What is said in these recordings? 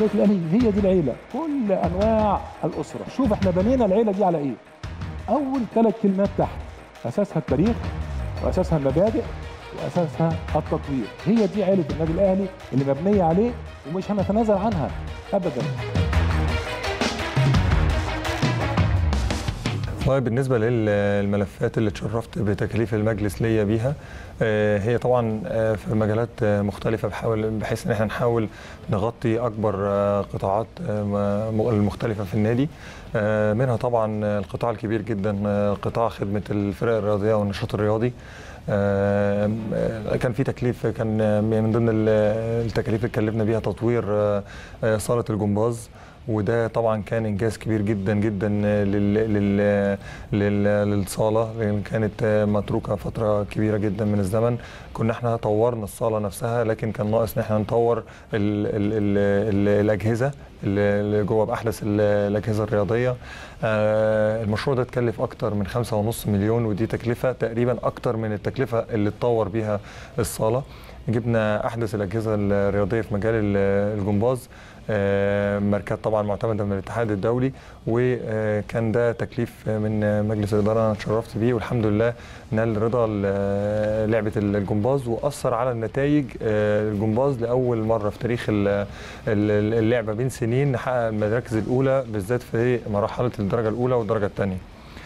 فرقه الاهلي هي دي العيله كل انواع الاسره شوف احنا بنينا العيله دي على ايه اول ثلاث كلمات تحت اساسها التاريخ واساسها المبادئ واساسها التطوير هي دي عيله النادي الاهلي اللي مبنيه عليه ومش هنتنازل عنها ابدا والله بالنسبة للملفات اللي اتشرفت بتكليف المجلس ليا بيها آه، هي طبعا آه، في مجالات آه، مختلفة بحاول بحيث ان احنا نحاول نغطي اكبر آه، قطاعات آه، م- المختلفة في النادي آه، منها طبعا القطاع الكبير جدا آه، قطاع خدمة الفرق الرياضية والنشاط الرياضي آه، آه، كان في تكليف كان آه، من ضمن ال- التكاليف اللي اتكلفنا بيها تطوير آه، آه، صالة الجمباز وده طبعا كان انجاز كبير جدا جدا لل لل لل للصاله لان كانت متروكه فتره كبيره جدا من الزمن كنا احنا طورنا الصاله نفسها لكن كان ناقص ان احنا نطور ال ال ال ال الاجهزه اللي جوه باحدث ال- الاجهزه الرياضيه آه، المشروع ده اتكلف اكتر من 5.5 مليون ودي تكلفه تقريبا اكتر من التكلفه اللي اتطور بيها الصاله جبنا احدث الاجهزه الرياضيه في مجال ال- الجمباز آه، ماركات طبعا معتمده من الاتحاد الدولي وكان ده تكليف من مجلس الاداره انا اتشرفت بيه والحمد لله نال رضا ل- لعبه الجمباز واثر على النتائج آه، الجمباز لاول مره في تاريخ ال- ال- اللعبه بين سنين نحقق المراكز الاولى بالذات في مرحله الدرجه الاولى والدرجه الثانيه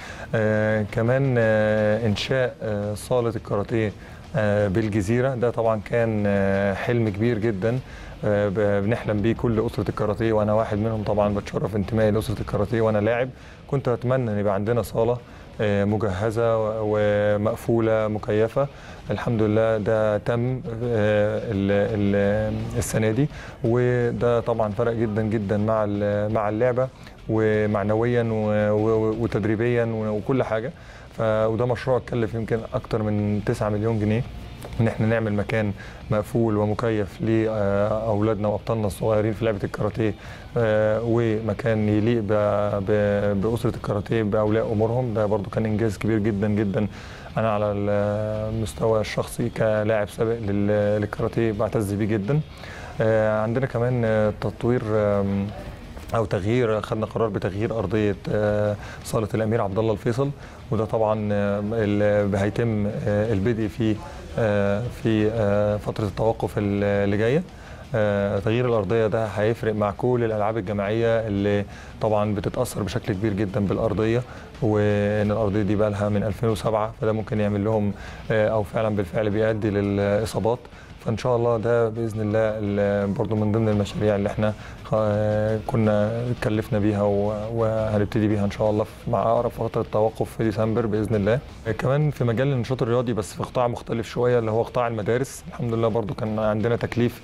آه كمان آه انشاء آه صاله الكاراتيه آه بالجزيره ده طبعا كان آه حلم كبير جدا آه ب- بنحلم بيه كل اسره الكاراتيه وانا واحد منهم طبعا بتشرف انتمائي لاسره الكاراتيه وانا لاعب كنت اتمنى ان يبقى عندنا صاله آه، مجهزه و- ومقفوله مكيفه الحمد لله ده تم آه، ال- ال- السنه دي وده طبعا فرق جدا جدا مع ال- مع اللعبه ومعنويا و- و- وتدريبيا وكل حاجه ف وده مشروع اتكلف يمكن اكتر من 9 مليون جنيه ان احنا نعمل مكان مقفول ومكيف لاولادنا وابطالنا الصغيرين في لعبه الكاراتيه آه، ومكان يليق ب- ب- باسره الكاراتيه باولياء امورهم ده برضو كان انجاز كبير جدا جدا انا على المستوى الشخصي كلاعب سابق لل- للكاراتيه بعتز بيه جدا آه، عندنا كمان آه، تطوير آم، او تغيير خدنا قرار بتغيير ارضيه آه، صاله الامير عبد الله الفيصل وده طبعا آه، ال- هيتم آه، البدء فيه آه، في آه، فتره التوقف ال- اللي جايه آه، تغيير الارضيه ده هيفرق مع كل الالعاب الجماعيه اللي طبعا بتتاثر بشكل كبير جدا بالارضيه وان الارضيه دي بقى لها من 2007 فده ممكن يعمل لهم آه، او فعلا بالفعل بيؤدي للاصابات فان شاء الله ده باذن الله ال- برضو من ضمن المشاريع اللي احنا آه، كنا اتكلفنا بيها و- وهنبتدي بيها ان شاء الله في- مع اقرب فتره توقف في ديسمبر باذن الله آه، كمان في مجال النشاط الرياضي بس في قطاع مختلف شويه اللي هو قطاع المدارس الحمد لله برضو كان عندنا تكليف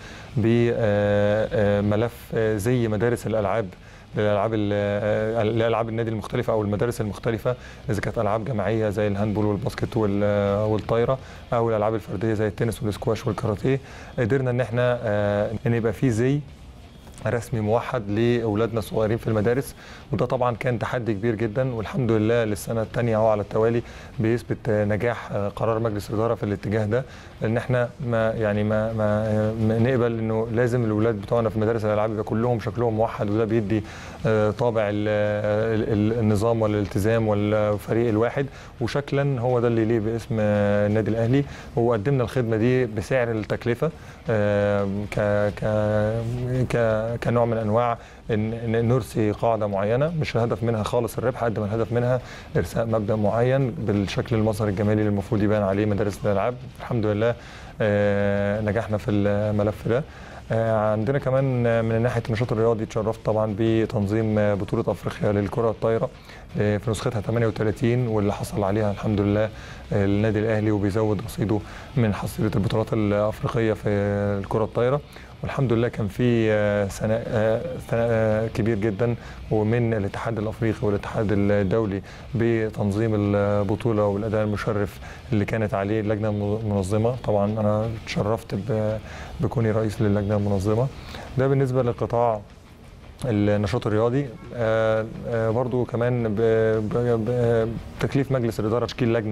بملف زي مدارس الالعاب للالعاب ال- لالعاب النادي المختلفه او المدارس المختلفه اذا كانت العاب جماعيه زي الهاندبول والباسكت وال- والطايره او الالعاب الفرديه زي التنس والسكواش والكاراتيه قدرنا ان احنا آه، ان يبقى في زي رسمي موحد لاولادنا الصغيرين في المدارس وده طبعا كان تحدي كبير جدا والحمد لله للسنه الثانيه اهو على التوالي بيثبت آه، نجاح آه، قرار مجلس الاداره في الاتجاه ده ان احنا ما يعني ما, ما ما نقبل انه لازم الاولاد بتوعنا في مدارس الالعاب يبقى كلهم شكلهم موحد وده بيدي آه، طابع ال- ال- ال- النظام والالتزام والفريق الواحد وشكلا هو ده اللي يليق باسم آه، النادي الاهلي وقدمنا الخدمه دي بسعر التكلفه آه، ك ك ك كنوع من انواع ان إن نرسي قاعده معينه مش الهدف منها خالص الربح قد ما الهدف منها ارساء مبدا معين بالشكل المظهر الجمالي اللي المفروض يبان عليه مدارس الالعاب الحمد لله آه، نجحنا في الملف ده آه، عندنا كمان آه، من ناحيه النشاط الرياضي اتشرفت طبعا بتنظيم آه، بطوله افريقيا للكره الطايره آه، في نسختها 38 واللي حصل عليها الحمد لله آه، النادي الاهلي وبيزود رصيده من حصيله البطولات الافريقيه في الكره الطايره والحمد لله كان في آه، ثناء آه، ثناء آه، كبير جدا ومن الاتحاد الافريقي والاتحاد الدولي بتنظيم البطوله والاداء المشرف اللي كانت عليه اللجنه المنظمه طبعا انا اتشرفت ب- بكوني رئيس للجنه المنظمه ده بالنسبه للقطاع النشاط الرياضي آه، آه، برضو كمان ب- ب- ب- بتكليف مجلس الاداره تشكيل لجنه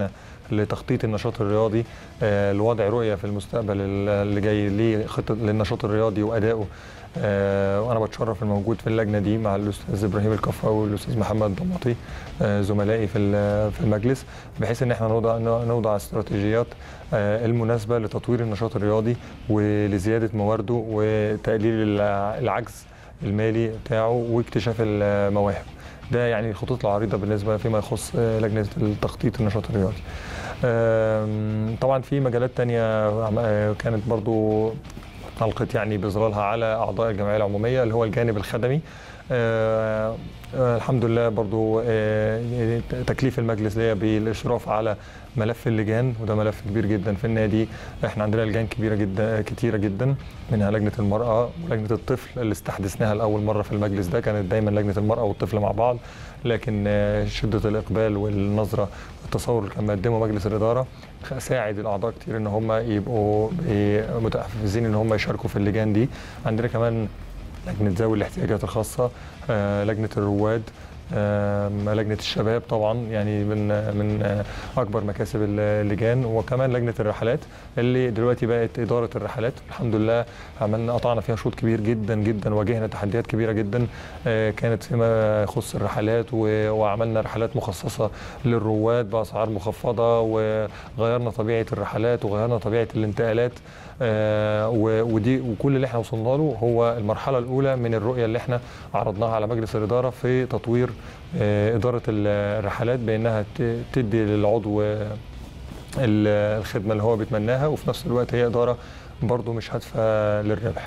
لتخطيط النشاط الرياضي آه، لوضع رؤيه في المستقبل اللي جاي لخطه للنشاط الرياضي وادائه آه، وانا بتشرف الموجود في اللجنه دي مع الاستاذ ابراهيم الكفراوي والاستاذ محمد ضماطي آه، زملائي في ال- في المجلس بحيث ان احنا نوضع نوضع استراتيجيات آه، المناسبه لتطوير النشاط الرياضي ولزياده موارده وتقليل الع- العجز المالي بتاعه واكتشاف المواهب ده يعني الخطوط العريضه بالنسبه فيما يخص آه، لجنه التخطيط النشاط الرياضي آم، طبعا في مجالات تانية عم- آه، كانت برضو ألقت يعني بظلالها على أعضاء الجمعية العمومية اللي هو الجانب الخدمي آه، آه، الحمد لله برضو آه، تكليف المجلس ليا بالإشراف على ملف اللجان وده ملف كبير جدا في النادي احنا عندنا لجان كبيره جدا كتيره جدا منها لجنه المراه ولجنه الطفل اللي استحدثناها لاول مره في المجلس ده كانت دايما لجنه المراه والطفل مع بعض لكن آه، شده الاقبال والنظره والتصور اللي كان مقدمه مجلس الاداره ساعد الاعضاء كتير ان هم يبقوا إيه، متحفزين ان هم يشاركوا في اللجان دي عندنا كمان لجنه ذوي الاحتياجات الخاصه آه، لجنه الرواد آم، لجنه الشباب طبعا يعني من من آه، اكبر مكاسب اللجان وكمان لجنه الرحلات اللي دلوقتي بقت اداره الرحلات الحمد لله عملنا قطعنا فيها شوط كبير جدا جدا واجهنا تحديات كبيره جدا آه، كانت فيما يخص الرحلات و- وعملنا رحلات مخصصه للرواد باسعار مخفضه وغيرنا طبيعه الرحلات وغيرنا طبيعه الانتقالات آه، و- ودي وكل اللي احنا وصلنا له هو المرحله الاولى من الرؤيه اللي احنا عرضناها على مجلس الاداره في تطوير آه، اداره الرحلات بانها ت- تدي للعضو آه، ال- الخدمه اللي هو بيتمناها وفي نفس الوقت هي اداره برضو مش هادفه للربح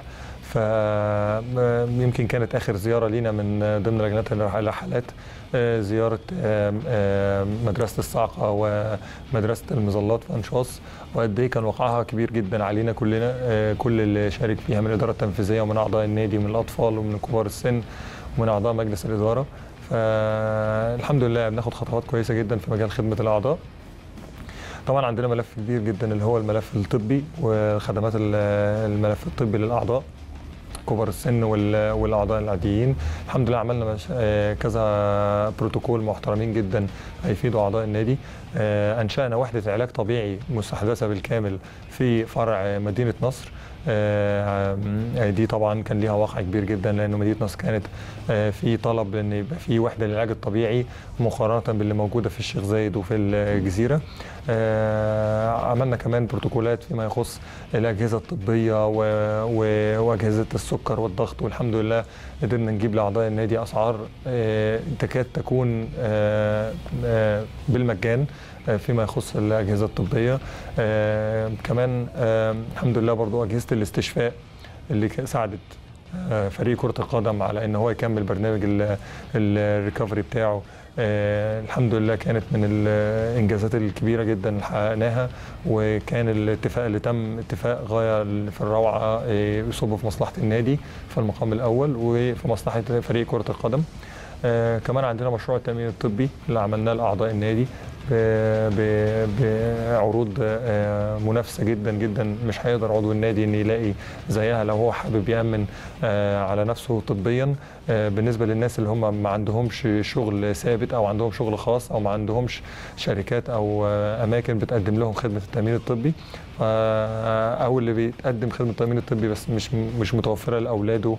فيمكن كانت اخر زياره لينا من ضمن لجنات الرحلات آه، زياره آم، آم، مدرسه الصاعقه ومدرسه المظلات في انشاص وقد ايه كان وقعها كبير جدا علينا كلنا آه، كل اللي شارك فيها من الاداره التنفيذيه ومن اعضاء النادي ومن الاطفال ومن كبار السن ومن اعضاء مجلس الاداره فالحمد لله بناخد خطوات كويسه جدا في مجال خدمه الاعضاء طبعا عندنا ملف كبير جدا اللي هو الملف الطبي وخدمات ال- الملف الطبي للاعضاء كبار السن وال- والاعضاء العاديين الحمد لله عملنا مش- آه، كذا بروتوكول محترمين جدا هيفيدوا اعضاء النادي آه، انشانا وحده علاج طبيعي مستحدثه بالكامل في فرع مدينه نصر آه، آه، دي طبعا كان ليها وقع كبير جدا لانه مدينه نصر كانت آه، في طلب ان يبقى في وحده للعلاج الطبيعي مقارنه باللي موجوده في الشيخ زايد وفي الجزيره آه، عملنا كمان بروتوكولات فيما يخص الاجهزه الطبيه و... و... واجهزه السكر والضغط والحمد لله قدرنا نجيب لاعضاء النادي اسعار آه، تكاد تكون آه، آه، بالمجان آه، فيما يخص الاجهزه الطبيه آه، كمان آه، الحمد لله برضو اجهزه الاستشفاء اللي ك- ساعدت آه، فريق كرة القدم على ان هو يكمل برنامج ال- الريكفري بتاعه آه، الحمد لله كانت من الانجازات الكبيره جدا اللي حققناها وكان الاتفاق اللي تم اتفاق غايه في الروعه آه، يصب في مصلحه النادي في المقام الاول وفي مصلحه فريق كره القدم آه، كمان عندنا مشروع التامين الطبي اللي عملناه لاعضاء النادي ب- ب- بعروض آه، منافسه جدا جدا مش هيقدر عضو النادي ان يلاقي زيها لو هو حابب يامن آه، على نفسه طبيا آه، بالنسبه للناس اللي هم ما عندهمش شغل ثابت او عندهم شغل خاص او ما عندهمش شركات او آه، اماكن بتقدم لهم خدمه التامين الطبي آه، او اللي بيتقدم خدمه التامين الطبي بس مش مش متوفره لاولاده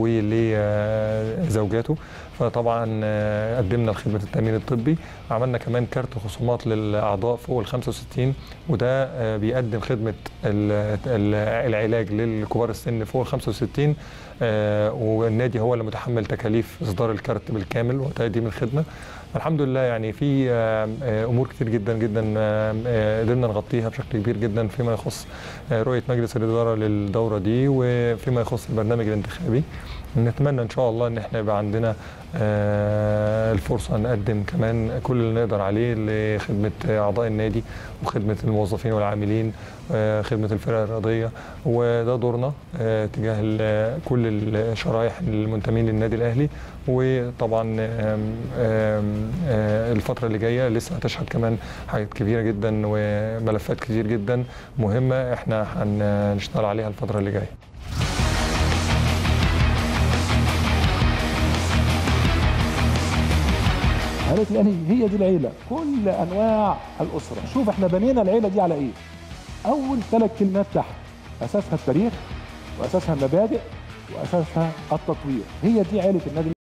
ولزوجاته فطبعا آه، قدمنا خدمه التامين الطبي عملنا كمان كارت خصومات للاعضاء فوق ال 65 وده آه، بيقدم خدمه ال- ال- العلاج للكبار السن فوق ال 65 آه، والنادي هو اللي متحمل تكاليف اصدار الكارت بالكامل وتقديم الخدمه الحمد لله يعني في آه، آه، امور كتير جدا جدا آه، آه، قدرنا نغطيها بشكل كبير جدا فيما يخص آه، رؤيه مجلس الاداره للدوره دي وفيما يخص البرنامج الانتخابي نتمنى ان شاء الله ان احنا يبقى عندنا آه، الفرصه نقدم كمان كل اللي نقدر عليه لخدمه اعضاء النادي وخدمه الموظفين والعاملين آه، خدمه الفرق الرياضيه وده دورنا آه، تجاه ال- كل الشرائح المنتمين للنادي الاهلي وطبعا آم، آم، آه، الفتره اللي جايه لسه هتشهد كمان حاجات كبيره جدا وملفات كتير جدا مهمه احنا هنشتغل عليها الفتره اللي جايه عيله الاهلي هي دي العيله كل انواع الاسره شوف احنا بنينا العيله دي على ايه اول ثلاث كلمات تحت اساسها التاريخ واساسها المبادئ واساسها التطوير هي دي عيله النادي